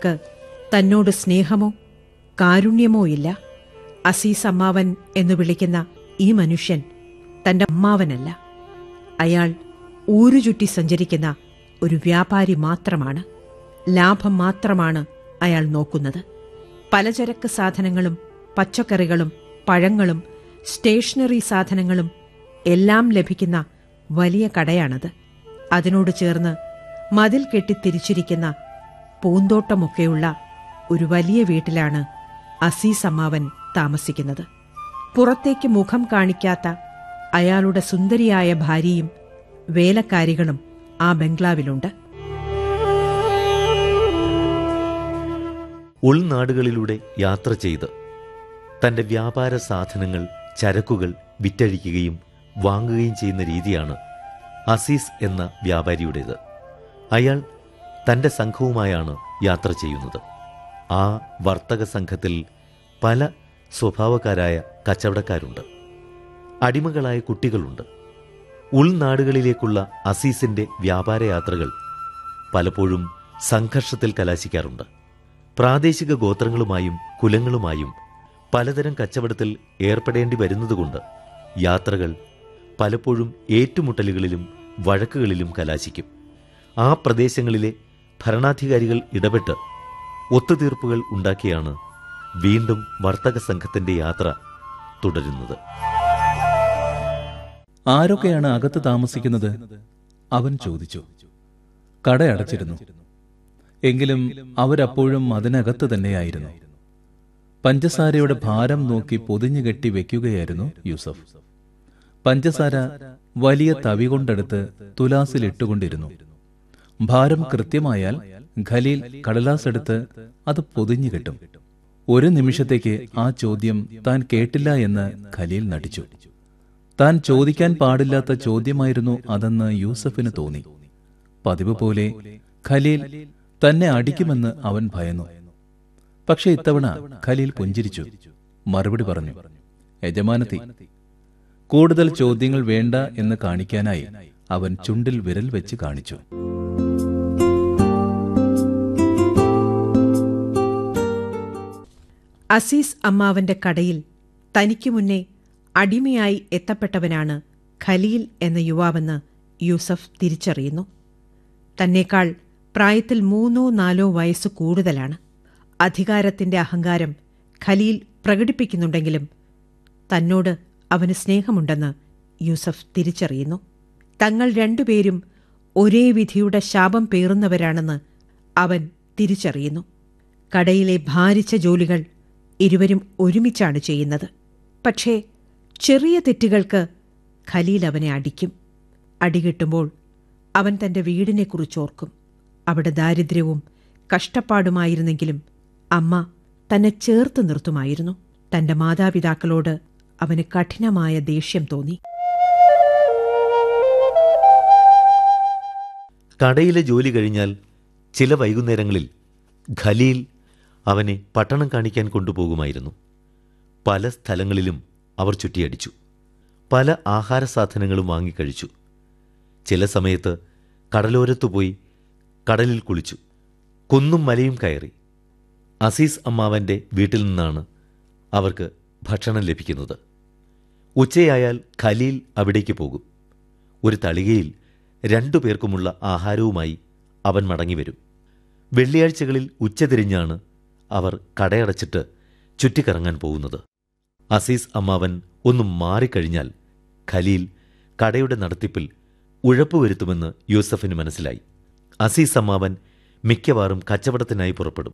അവർക്ക് തന്നോട് സ്നേഹമോ കാരുണ്യമോ ഇല്ല അസീസ് അമ്മാവൻ എന്ന് വിളിക്കുന്ന ഈ മനുഷ്യൻ തന്റെ അമ്മാവനല്ല അയാൾ ഊരുചുറ്റി സഞ്ചരിക്കുന്ന ഒരു വ്യാപാരി മാത്രമാണ് ലാഭം മാത്രമാണ് അയാൾ നോക്കുന്നത് പലചരക്ക് സാധനങ്ങളും പച്ചക്കറികളും പഴങ്ങളും സ്റ്റേഷനറി സാധനങ്ങളും എല്ലാം ലഭിക്കുന്ന വലിയ കടയാണത് അതിനോട് ചേർന്ന് മതിൽ കെട്ടി തിരിച്ചിരിക്കുന്ന പൂന്തോട്ടമൊക്കെയുള്ള ഒരു വലിയ വീട്ടിലാണ് അസീസ് അമ്മാവൻ താമസിക്കുന്നത് പുറത്തേക്ക് മുഖം കാണിക്കാത്ത അയാളുടെ സുന്ദരിയായ ഭാര്യയും വേലക്കാരികളും ആ ബംഗ്ലാവിലുണ്ട് ഉൾനാടുകളിലൂടെ യാത്ര ചെയ്ത് തന്റെ വ്യാപാര സാധനങ്ങൾ ചരക്കുകൾ വിറ്റഴിക്കുകയും വാങ്ങുകയും ചെയ്യുന്ന രീതിയാണ് അസീസ് എന്ന വ്യാപാരിയുടേത് അയാൾ തന്റെ സംഘവുമായാണ് യാത്ര ചെയ്യുന്നത് ആ വർത്തക സംഘത്തിൽ പല സ്വഭാവക്കാരായ കച്ചവടക്കാരുണ്ട് അടിമകളായ കുട്ടികളുണ്ട് ഉൾനാടുകളിലേക്കുള്ള അസീസിന്റെ വ്യാപാരയാത്രകൾ പലപ്പോഴും സംഘർഷത്തിൽ കലാശിക്കാറുണ്ട് പ്രാദേശിക ഗോത്രങ്ങളുമായും കുലങ്ങളുമായും പലതരം കച്ചവടത്തിൽ ഏർപ്പെടേണ്ടി വരുന്നതുകൊണ്ട് യാത്രകൾ പലപ്പോഴും ഏറ്റുമുട്ടലുകളിലും വഴക്കുകളിലും കലാശിക്കും ആ പ്രദേശങ്ങളിലെ ഭരണാധികാരികൾ ഇടപെട്ട് ഒത്തുതീർപ്പുകൾ ഉണ്ടാക്കിയാണ് വീണ്ടും വർത്തക സംഘത്തിന്റെ യാത്ര തുടരുന്നത് ആരൊക്കെയാണ് അകത്ത് താമസിക്കുന്നത് അവൻ ചോദിച്ചു കടയടച്ചിരുന്നു എങ്കിലും അവരപ്പോഴും അതിനകത്ത് തന്നെയായിരുന്നു പഞ്ചസാരയുടെ ഭാരം നോക്കി പൊതിഞ്ഞു കെട്ടി വെക്കുകയായിരുന്നു യൂസഫ് പഞ്ചസാര വലിയ തവി കൊണ്ടെടുത്ത് തുലാസിൽ ഇട്ടുകൊണ്ടിരുന്നു ഭാരം കൃത്യമായാൽ ഖലീൽ കടലാസ് എടുത്ത് അത് പൊതിഞ്ഞു കെട്ടും ഒരു നിമിഷത്തേക്ക് ആ ചോദ്യം താൻ കേട്ടില്ല എന്ന് ഖലീൽ നടിച്ചു താൻ ചോദിക്കാൻ പാടില്ലാത്ത ചോദ്യമായിരുന്നു അതെന്ന് യൂസഫിന് തോന്നി പതിവ് പോലെ ഖലീൽ തന്നെ അടിക്കുമെന്ന് അവൻ ഭയന്നു പക്ഷെ ഇത്തവണ ഖലീൽ പുഞ്ചിരിച്ചു മറുപടി പറഞ്ഞു യജമാനത്തി കൂടുതൽ ചോദ്യങ്ങൾ വേണ്ട എന്ന് കാണിക്കാനായി അവൻ ചുണ്ടിൽ വിരൽ വെച്ച് കാണിച്ചു അസീസ് അമ്മാവന്റെ കടയിൽ തനിക്കു മുന്നേ അടിമയായി എത്തപ്പെട്ടവനാണ് ഖലീൽ എന്ന യുവാവെന്ന് യൂസഫ് തിരിച്ചറിയുന്നു തന്നേക്കാൾ പ്രായത്തിൽ മൂന്നോ നാലോ വയസ്സ് കൂടുതലാണ് അധികാരത്തിന്റെ അഹങ്കാരം ഖലീൽ പ്രകടിപ്പിക്കുന്നുണ്ടെങ്കിലും തന്നോട് അവന് സ്നേഹമുണ്ടെന്ന് യൂസഫ് തിരിച്ചറിയുന്നു തങ്ങൾ രണ്ടുപേരും ഒരേ വിധിയുടെ ശാപം പേറുന്നവരാണെന്ന് അവൻ തിരിച്ചറിയുന്നു കടയിലെ ഭാരിച്ച ജോലികൾ ഇരുവരും ഒരുമിച്ചാണ് ചെയ്യുന്നത് പക്ഷേ ചെറിയ തെറ്റുകൾക്ക് ഖലീൽ അവനെ അടിക്കും അടികിട്ടുമ്പോൾ അവൻ തന്റെ വീടിനെക്കുറിച്ചോർക്കും അവിടെ ദാരിദ്ര്യവും കഷ്ടപ്പാടുമായിരുന്നെങ്കിലും അമ്മ തന്നെ ചേർത്ത് നിർത്തുമായിരുന്നു തന്റെ മാതാപിതാക്കളോട് അവന് കഠിനമായ ദേഷ്യം തോന്നി കടയിലെ ജോലി കഴിഞ്ഞാൽ ചില വൈകുന്നേരങ്ങളിൽ ഖലീൽ അവനെ പട്ടണം കാണിക്കാൻ കൊണ്ടുപോകുമായിരുന്നു പല സ്ഥലങ്ങളിലും അവർ ചുറ്റിയടിച്ചു പല ആഹാര സാധനങ്ങളും വാങ്ങിക്കഴിച്ചു ചില സമയത്ത് കടലോരത്തു പോയി കടലിൽ കുളിച്ചു കുന്നും മലയും കയറി അസീസ് അമ്മാവന്റെ വീട്ടിൽ നിന്നാണ് അവർക്ക് ഭക്ഷണം ലഭിക്കുന്നത് ഉച്ചയായാൽ ഖലീൽ അവിടേക്ക് പോകും ഒരു തളികയിൽ രണ്ടു പേർക്കുമുള്ള ആഹാരവുമായി അവൻ മടങ്ങിവരും വെള്ളിയാഴ്ചകളിൽ ഉച്ചതിരിഞ്ഞാണ് അവർ കടയടച്ചിട്ട് ചുറ്റിക്കറങ്ങാൻ പോകുന്നത് അസീസ് അമ്മാവൻ ഒന്ന് മാറിക്കഴിഞ്ഞാൽ ഖലീൽ കടയുടെ നടത്തിപ്പിൽ ഉഴപ്പുവരുത്തുമെന്ന് യൂസഫിന് മനസ്സിലായി അസീസ് അമ്മാവൻ മിക്കവാറും കച്ചവടത്തിനായി പുറപ്പെടും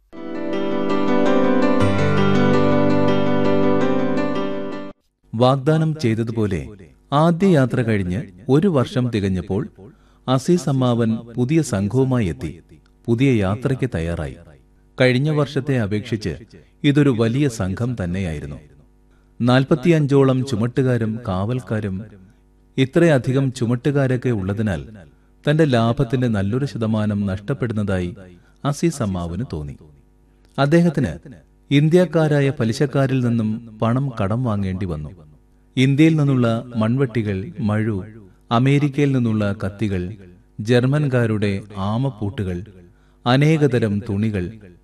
വാഗ്ദാനം ചെയ്തതുപോലെ ആദ്യ യാത്ര കഴിഞ്ഞ് ഒരു വർഷം തികഞ്ഞപ്പോൾ അസീസ് അമ്മാവൻ പുതിയ സംഘവുമായി എത്തി പുതിയ യാത്രയ്ക്ക് തയ്യാറായി കഴിഞ്ഞ വർഷത്തെ അപേക്ഷിച്ച് ഇതൊരു വലിയ സംഘം തന്നെയായിരുന്നു നാൽപ്പത്തിയഞ്ചോളം ചുമട്ടുകാരും കാവൽക്കാരും ഇത്രയധികം ചുമട്ടുകാരൊക്കെ ഉള്ളതിനാൽ തന്റെ ലാഭത്തിന്റെ നല്ലൊരു ശതമാനം നഷ്ടപ്പെടുന്നതായി അസീസ് അമ്മാവന് തോന്നി അദ്ദേഹത്തിന് ഇന്ത്യക്കാരായ പലിശക്കാരിൽ നിന്നും പണം കടം വാങ്ങേണ്ടി വന്നു ഇന്ത്യയിൽ നിന്നുള്ള മൺവെട്ടികൾ മഴു അമേരിക്കയിൽ നിന്നുള്ള കത്തികൾ ജർമ്മൻകാരുടെ ആമപ്പൂട്ടുകൾ അനേകതരം തുണികൾ